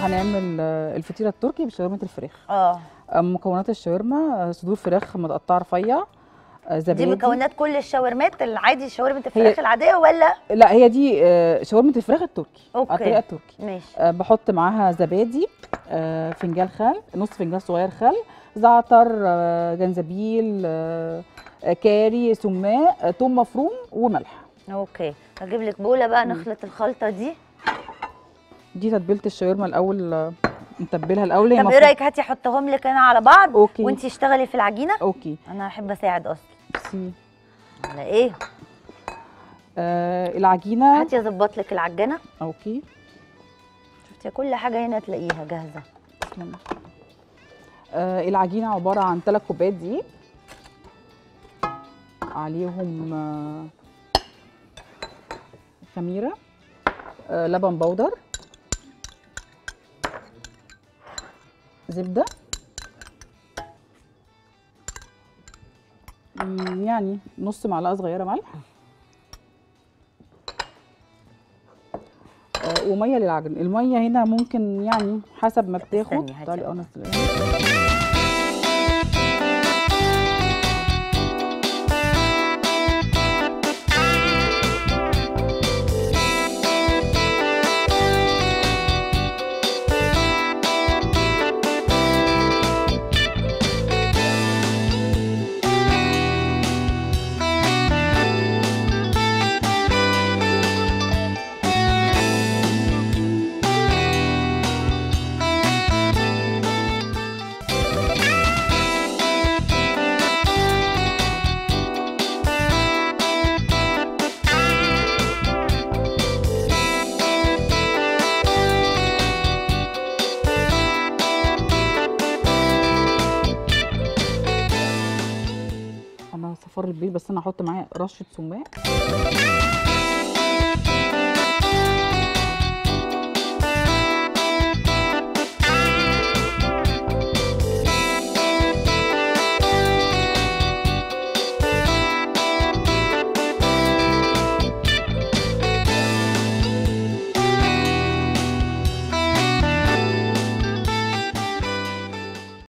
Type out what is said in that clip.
هنعمل آه، الفطيره التركي بشاورما الفراخ اه آه، مكونات الشاورما آه، صدور فراخ متقطعه رفيع آه، دي زبادي مكونات كل الشاورمات العادي شاورمه الفراخ العاديه ولا لا هي دي آه، شاورما الفراخ التركي أوكي. على الطريقه التركي ماشي آه، بحط معاها زبادي آه، فنجان خل نص فنجان صغير خل زعتر آه، جنزبيل آه، آه، كاري سماق آه، توم مفروم وملح اوكي هجيب لك بوله بقى نخلط الخلطه دي دي تتبيله الشاورما الاول آه، نتبلها الاول هي طب ايه مفروض- رايك هاتي احطهم لك انا على بعض أوكي. وانتي اشتغلي في العجينه اوكي انا احب اساعد اصلا بصي على ايه آه العجينه هاتي اظبط لك العجينه اوكي شفتي كل حاجه هنا تلاقيها جاهزه تسلمي. آه العجينه عباره عن 3 كوبايات دقيق عليهم آه خميره آه لبن بودر زبده مم، يعني نص معلقه صغيره ملح آه، وميه للعجن الميه هنا ممكن يعني حسب ما بتاخد استني، هاتي تعالي أهو. اه نزليها. انا صفار البيض بس انا هحط معاه رشه سماق